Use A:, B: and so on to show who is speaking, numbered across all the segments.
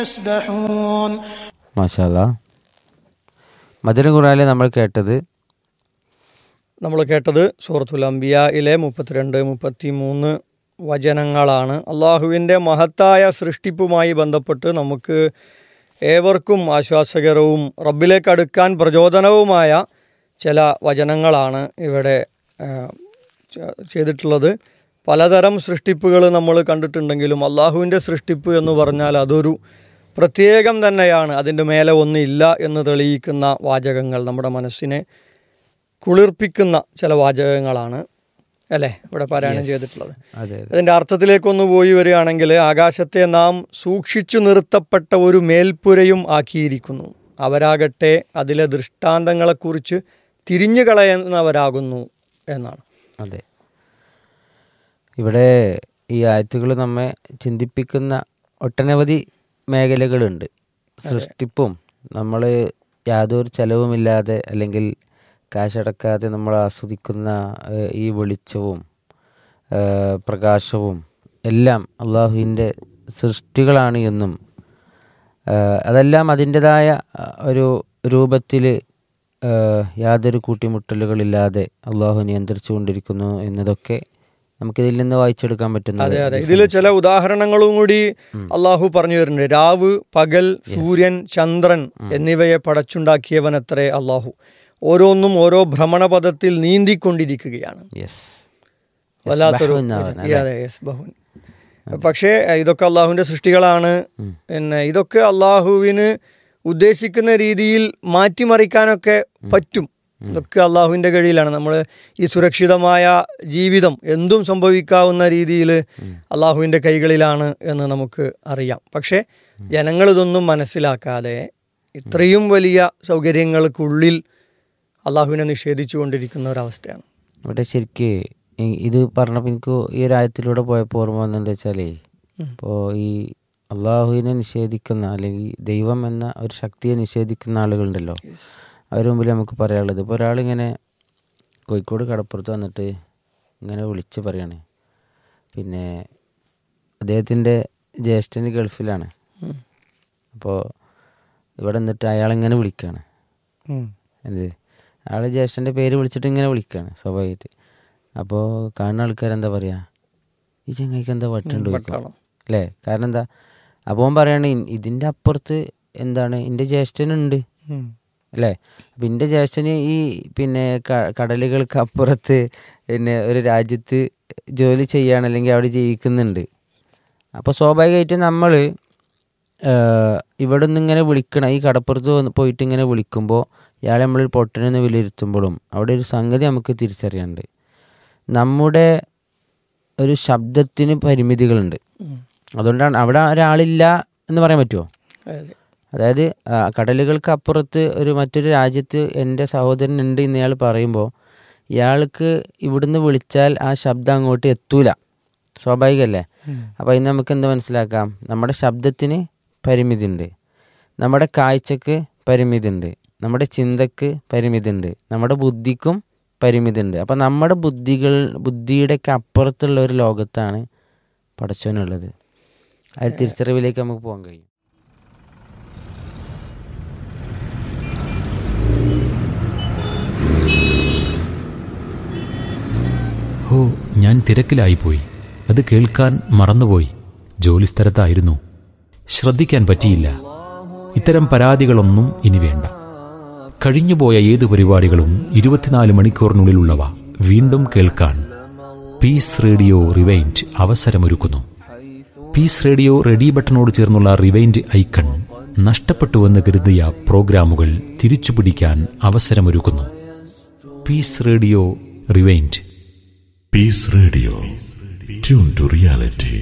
A: يسبحون
B: മാഷാല്ല മധുര ഖുറാനിൽ നമ്മൾ കേട്ടത്
C: നമ്മൾ കേട്ടത് സൂറത്തുൽ അംബിയയിലെ മുപ്പത്തിരണ്ട് മുപ്പത്തി മൂന്ന് വചനങ്ങളാണ് അള്ളാഹുവിൻ്റെ മഹത്തായ സൃഷ്ടിപ്പുമായി ബന്ധപ്പെട്ട് നമുക്ക് ഏവർക്കും ആശ്വാസകരവും റബ്ബിലേക്ക് അടുക്കാൻ പ്രചോദനവുമായ ചില വചനങ്ങളാണ് ഇവിടെ ആ, ചെ- ചെയ്തിട്ടുള്ളത് പലതരം സൃഷ്ടിപ്പുകൾ നമ്മൾ കണ്ടിട്ടുണ്ടെങ്കിലും അള്ളാഹുവിൻ്റെ സൃഷ്ടിപ്പ് എന്ന് പറഞ്ഞാൽ അതൊരു പ്രത്യേകം തന്നെയാണ് അതിൻ്റെ മേലെ ഒന്നില്ല എന്ന് തെളിയിക്കുന്ന വാചകങ്ങൾ നമ്മുടെ മനസ്സിനെ കുളിർപ്പിക്കുന്ന ചില വാചകങ്ങളാണ് അല്ലേ ഇവിടെ പാരായണം ചെയ്തിട്ടുള്ളത്
B: അതെ
C: അതിൻ്റെ അർത്ഥത്തിലേക്കൊന്ന് പോയി വരികയാണെങ്കിൽ ആകാശത്തെ നാം സൂക്ഷിച്ചു നിർത്തപ്പെട്ട ഒരു മേൽപ്പുരയും ആക്കിയിരിക്കുന്നു അവരാകട്ടെ അതിലെ ദൃഷ്ടാന്തങ്ങളെക്കുറിച്ച് തിരിഞ്ഞു കളയുന്നവരാകുന്നു എന്നാണ്
B: അതെ ഇവിടെ ഈ ആയത്തുകൾ നമ്മെ ചിന്തിപ്പിക്കുന്ന ഒട്ടനവധി മേഖലകളുണ്ട് സൃഷ്ടിപ്പും നമ്മൾ യാതൊരു ചെലവുമില്ലാതെ അല്ലെങ്കിൽ കാശടക്കാതെ നമ്മൾ ആസ്വദിക്കുന്ന ഏഹ്, ഈ വെളിച്ചവും ഏഹ്, പ്രകാശവും എല്ലാം അള്ളാഹുവിൻ്റെ സൃഷ്ടികളാണ് എന്നും ഏഹ്, അതെല്ലാം അതിൻ്റെതായ അഹ്, ഒരു രൂപത്തിൽ യാതൊരു കൂട്ടിമുട്ടലുകളില്ലാതെ അള്ളാഹു നിയന്ത്രിച്ചു കൊണ്ടിരിക്കുന്നു എന്നതൊക്കെ നമുക്കിതിൽ നിന്ന് വായിച്ചെടുക്കാൻ പറ്റുന്ന
C: അതെ അതെ ഇതിൽ ചില ഉദാഹരണങ്ങളും കൂടി അള്ളാഹു പറഞ്ഞു വരുന്നുണ്ട് രാവ് പകൽ സൂര്യൻ ചന്ദ്രൻ എന്നിവയെ പടച്ചുണ്ടാക്കിയവനത്രേ അള്ളാഹു ഓരോന്നും ഓരോ ഭ്രമണപഥത്തിൽ നീന്തിക്കൊണ്ടിരിക്കുകയാണ്
B: യെസ്
C: വല്ലാത്തൊരു അതെ, yes, ബഹുൻ. പക്ഷേ ഇതൊക്കെ അള്ളാഹുവിന്റെ സൃഷ്ടികളാണ് പിന്നെ ഇതൊക്കെ അള്ളാഹുവിന് ഉദ്ദേശിക്കുന്ന രീതിയിൽ മാറ്റിമറിക്കാനൊക്കെ പറ്റും ഇതൊക്കെ അള്ളാഹുവിന്റെ കഴിയിലാണ് നമ്മൾ ഈ സുരക്ഷിതമായ ജീവിതം എന്തും സംഭവിക്കാവുന്ന രീതിയിൽ അള്ളാഹുവിന്റെ കൈകളിലാണ് എന്ന് നമുക്ക് അറിയാം പക്ഷേ ജനങ്ങൾ ഇതൊന്നും മനസ്സിലാക്കാതെ ഇത്രയും വലിയ സൗകര്യങ്ങൾക്കുള്ളിൽ അള്ളാഹുവിനെ നിഷേധിച്ചു കൊണ്ടിരിക്കുന്ന ഒരവസ്ഥയാണ്
B: ഇവിടെ ശരിക്ക് ഈ- ഇത് പറഞ്ഞപ്പോൾ എനിക്ക് ഈ ഒരു ആയത്തിലൂടെ പോയപ്പോൾ ഓർമ്മ വന്നെന്താ വെച്ചാലേ ഇപ്പോൾ ഈ അള്ളാഹുവിനെ നിഷേധിക്കുന്ന അല്ലെങ്കിൽ ദൈവം എന്ന ഒരു ശക്തിയെ നിഷേധിക്കുന്ന ആളുകളുണ്ടല്ലോ അവരുടെ മുമ്പിൽ നമുക്ക് പറയാനുള്ളത് ഇപ്പോൾ ഒരാളിങ്ങനെ കോഴിക്കോട് കടപ്പുറത്ത് വന്നിട്ട് ഇങ്ങനെ വിളിച്ച് പറയാണ് പിന്നെ അദ്ദേഹത്തിൻ്റെ ജ്യേഷ്ഠന് ഗൾഫിലാണ്
C: ഉം.
B: അപ്പോൾ ഇവിടെ നിന്നിട്ട് അയാളിങ്ങനെ വിളിക്കുകയാണ്
C: ഉം.
B: എന്ത് ആള് ജ്യേഷ്ഠൻ്റെ പേര് വിളിച്ചിട്ട് ഇങ്ങനെ വിളിക്കുകയാണ് സ്വാഭാവികമായിട്ട് അപ്പോൾ കാണുന്ന ആൾക്കാരെന്താ പറയുക ഈ ചങ്ങായിക്ക് എന്താ വട്ടുണ്ട് ചോദിക്കും.
C: വട്ടാണോ?
B: അല്ലേ കാരണം എന്താ അപ്പോൾ അവൻ പറയാണ് "ഇ- ഇതിൻ്റെ അപ്പുറത്ത് എന്താണ് എൻ്റെ ജ്യേഷ്ഠനുണ്ട്
C: ഉം.
B: അല്ലേ അപ്പം എൻ്റെ ജ്യേഷ്ഠന് ഈ പിന്നെ ക- കടലുകൾക്ക് അപ്പുറത്ത് പിന്നെ ഒരു രാജ്യത്ത് ജോലി ചെയ്യാണ് അല്ലെങ്കിൽ അവിടെ ജീവിക്കുന്നുണ്ട് അപ്പോൾ സ്വാഭാവികമായിട്ടും നമ്മൾ ഇവിടെ നിന്ന് ഇങ്ങനെ വിളിക്കണം ഈ കടപ്പുറത്ത് വന്ന് പോയിട്ട് ഇങ്ങനെ വിളിക്കുമ്പോൾ ഇയാളെ നമ്മൾ പൊട്ടനെന്ന് വിലയിരുത്തുമ്പോഴും അവിടെ ഒരു സംഗതി നമുക്ക് തിരിച്ചറിയാനുണ്ട് നമ്മുടെ ഒരു ശബ്ദത്തിന് പരിമിതികളുണ്ട്
C: ഉം.
B: അതുകൊണ്ടാണ് അവിടെ ഒരാളില്ല എന്ന് പറയാൻ പറ്റുമോ
C: അതെ.
B: അതായത് ആ, കടലുകൾക്ക് അപ്പുറത്ത് ഒരു മറ്റൊരു രാജ്യത്ത് എൻ്റെ സഹോദരൻ ഉണ്ട് എന്ന് ഇയാൾ പറയുമ്പോൾ ഇയാൾക്ക് ഇവിടുന്ന് വിളിച്ചാൽ ആ ശബ്ദം അങ്ങോട്ട് എത്തൂല സ്വാഭാവികമല്ലേ അപ്പോൾ ഇന്ന് നമുക്ക് എന്ത് മനസ്സിലാക്കാം നമ്മുടെ ശബ്ദത്തിന് പരിമിതി ഉണ്ട് നമ്മുടെ കാഴ്ചക്ക് പരിമിതി ഉണ്ട് നമ്മുടെ ചിന്തക്ക് പരിമിതി ഉണ്ട് നമ്മുടെ ബുദ്ധിക്കും പരിമിതി ഉണ്ട് അപ്പം നമ്മുടെ ബുദ്ധികൾ ബുദ്ധിയുടെയൊക്കെ അപ്പുറത്തുള്ള ഒരു ലോകത്താണ് പടച്ചവനുള്ളത് ആ ഒരു തിരിച്ചറിവിലേക്ക് നമുക്ക് പോകാൻ കഴിയും
D: ഓ ഞാൻ തിരക്കിലായിപ്പോയി അത് കേൾക്കാൻ മറന്നുപോയി ജോലിസ്ഥലത്തായിരുന്നു ശ്രദ്ധിക്കാൻ പറ്റിയില്ല ഇത്തരം പരാതികളൊന്നും ഇനി വേണ്ട കഴിഞ്ഞുപോയ ഏത് പരിപാടികളും ഇരുപത്തിനാല് മണിക്കൂറിനുള്ളിലുള്ളവ വീണ്ടും കേൾക്കാൻ പീസ് റേഡിയോ റിവൈൻഡ് അവസരമൊരുക്കുന്നു പീസ് റേഡിയോ റെഡി ബട്ടണോട് ചേർന്നുള്ള റിവൈൻഡ് ഐക്കൺ നഷ്ടപ്പെട്ടുവെന്ന് കരുതിയ പ്രോഗ്രാമുകൾ തിരിച്ചുപിടിക്കാൻ അവസരമൊരുക്കുന്നു peace radio rewind
E: Peace Radio. Tune to reality.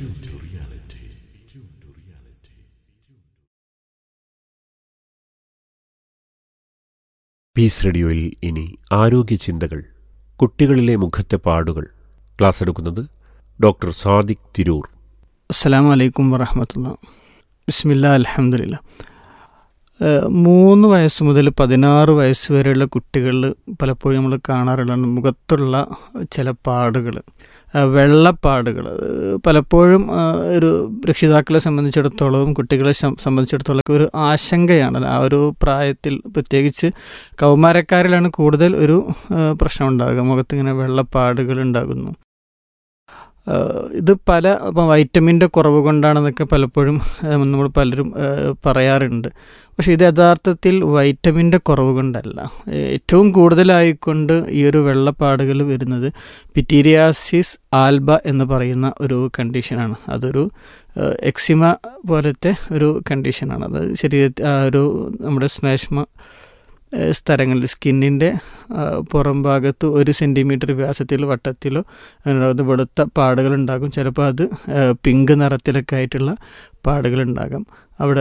F: Peace റേഡിയോയിൽ ഇനി ആരോഗ്യ ചിന്തകൾ കുട്ടികളിലെ മുഖത്തെ പാടുകൾ ക്ലാസ് എടുക്കുന്നത് ഡോക്ടർ സാദിഖ് തിരൂർ
G: അസ്സലാമു അലൈക്കും വറഹമത്തുള്ള ബിസ്മില്ല അലഹമുല്ല
A: ഏഹ് മൂന്ന് വയസ്സ് മുതൽ പതിനാറ് വയസ്സ് വരെയുള്ള കുട്ടികളിൽ പലപ്പോഴും നമ്മൾ കാണാറുള്ളതാണ് മുഖത്തുള്ള ചില പാടുകൾ വെള്ളപ്പാടുകൾ പലപ്പോഴും ആ, ഒരു രക്ഷിതാക്കളെ സംബന്ധിച്ചിടത്തോളവും കുട്ടികളെ സം- സംബന്ധിച്ചിടത്തോളം ഒക്കെ ഒരു ആശങ്കയാണ് ആ ഒരു പ്രായത്തിൽ പ്രത്യേകിച്ച് കൗമാരക്കാരിലാണ് കൂടുതൽ ഒരു ആ, പ്രശ്നം ഉണ്ടാകുക മുഖത്ത് ഇങ്ങനെ വെള്ളപ്പാടുകൾ ഉണ്ടാകുന്നു ആ, ഇത് പല ഇപ്പം വൈറ്റമിൻ്റെ കുറവ് കൊണ്ടാണെന്നൊക്കെ പലപ്പോഴും ആ, നമ്മൾ പലരും ആ, പറയാറുണ്ട് പക്ഷേ ഇത് യഥാർത്ഥത്തിൽ വൈറ്റമിൻ്റെ കുറവ് കൊണ്ടല്ല ഏറ്റവും കൂടുതലായിക്കൊണ്ട് ഈ ഒരു വെള്ളപ്പാടുകൾ വരുന്നത് പിറ്റീരിയാസിസ് ആൽബ എന്ന് പറയുന്ന ഒരു കണ്ടീഷനാണ് അതൊരു ഏഹ്, എക്സിമ പോലത്തെ ഒരു കണ്ടീഷനാണ് അത് ശരീരത്തിൽ ആ ഒരു നമ്മുടെ ശ്ലേഷ്മ ഏഹ്, സ്ഥലങ്ങളിൽ സ്കിന്നിൻ്റെ പുറം ഭാഗത്ത് ഒരു സെൻറ്റിമീറ്റർ വ്യാസത്തിൽ വട്ടത്തിലോ അതിനകത്ത് വെളുത്ത പാടുകളുണ്ടാകും ചിലപ്പോൾ അത് ഏഹ്, പിങ്ക് നിറത്തിലൊക്കെ ആയിട്ടുള്ള പാടുകളുണ്ടാകാം അവിടെ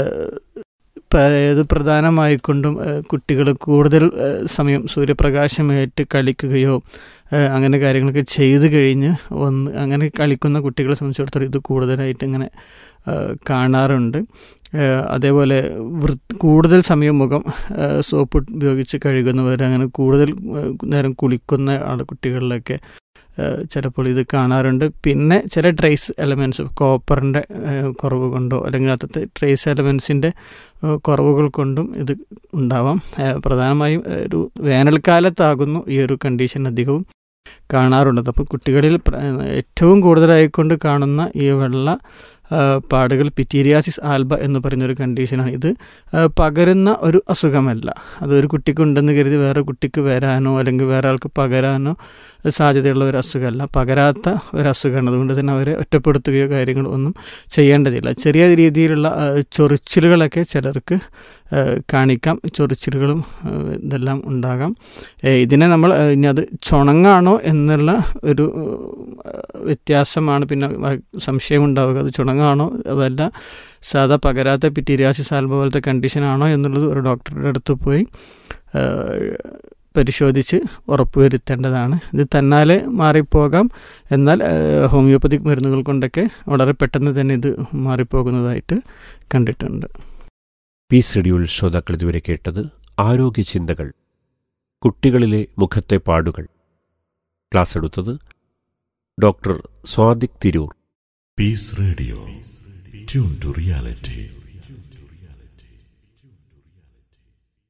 A: പ്ര- ഇത് പ്രധാനമായിക്കൊണ്ടും കുട്ടികൾ കൂടുതൽ ഏഹ്, സമയം സൂര്യപ്രകാശമേറ്റ് കളിക്കുകയോ ഏഹ്, അങ്ങനെ കാര്യങ്ങളൊക്കെ ചെയ്തു കഴിഞ്ഞ് ഒന്ന് അങ്ങനെ കളിക്കുന്ന കുട്ടികളെ സംബന്ധിച്ചിടത്തോളം ഇത് കൂടുതലായിട്ട് ഇങ്ങനെ ഏഹ്, കാണാറുണ്ട് ഏഹ്, അതേപോലെ വൃ കൂടുതൽ സമയം മുഖം ഏഹ്, സോപ്പ് ഉപയോഗിച്ച് കഴുകുന്നവർ അങ്ങനെ കൂടുതൽ ഏഹ്, നേരം കുളിക്കുന്ന ആൾ കുട്ടികളിലൊക്കെ ഏഹ്, ചിലപ്പോൾ ഇത് കാണാറുണ്ട് പിന്നെ ചില ട്രേസ് എലമെൻറ്റ്സ് കോപ്പറിൻ്റെ കുറവ് കൊണ്ടോ അല്ലെങ്കിൽ അത്തത്തെ ട്രേസ് എലമെൻസിൻ്റെ കുറവുകൾ കൊണ്ടും ഇത് ഉണ്ടാവാം ഏഹ്, പ്രധാനമായും ഏഹ്, ഒരു വേനൽക്കാലത്താകുന്നു ഈ ഒരു കണ്ടീഷൻ അധികവും കാണാറുള്ളത് അപ്പോൾ കുട്ടികളിൽ പ്ര- ഏറ്റവും കൂടുതലായിക്കൊണ്ട് കാണുന്ന ഈ വെള്ള ആ, പാടുകൾ പിറ്റീരിയാസിസ് ആൽബ എന്ന് പറയുന്ന ഒരു കണ്ടീഷനാണ് ഇത് ആ, പകരുന്ന ഒരു അസുഖമല്ല അതൊരു കുട്ടിക്കുണ്ടെന്ന് കരുതി വേറെ കുട്ടിക്ക് വരാനോ അല്ലെങ്കിൽ വേറെ ആൾക്ക് പകരാനോ സാധ്യതയുള്ള ഒരു അസുഖമല്ല പകരാത്ത ഒരു അസുഖമാണ് അതുകൊണ്ട് തന്നെ അവരെ ഒറ്റപ്പെടുത്തുകയോ കാര്യങ്ങളോ ഒന്നും ചെയ്യേണ്ടതില്ല ചെറിയ രീതിയിലുള്ള ആ, ചൊറിച്ചിലുകളൊക്കെ ചിലർക്ക് ആ, കാണിക്കാം ചൊറിച്ചിലുകളും ആ, ഇതെല്ലാം ഉണ്ടാകാം ഏ, ഇതിനെ നമ്മൾ ആ, ഇനി അത് ചുണങ്ങാണോ എന്നുള്ള ഒരു ആ, വ്യത്യാസമാണ് പിന്നെ വ- സംശയമുണ്ടാവുക അത് ചുണങ്ങാണോ അതല്ല സാധാ പകരാത്ത പിറ്റീരിയാസിസ് ആൽബ പോലത്തെ കണ്ടീഷനാണോ എന്നുള്ളത് ഒരു ഡോക്ടറുടെ അടുത്ത് പോയി ആ, പരിശോധിച്ച് ഉറപ്പുവരുത്തേണ്ടതാണ് ഇത് തന്നാലെ മാറിപ്പോകാം എന്നാൽ ആ, ഹോമിയോപ്പതിക് മരുന്നുകൾ കൊണ്ടൊക്കെ വളരെ പെട്ടെന്ന് തന്നെ ഇത് മാറിപ്പോകുന്നതായിട്ട് കണ്ടിട്ടുണ്ട്
F: പീസ് റേഡിയോയിൽ ശ്രോതാക്കൾ ഇതുവരെ കേട്ടത് ആരോഗ്യ ചിന്തകൾ കുട്ടികളിലെ മുഖത്തെ പാടുകൾ ക്ലാസ് എടുത്തത് doctor Swadiq Tirur
E: Peace Radio. Tune to reality.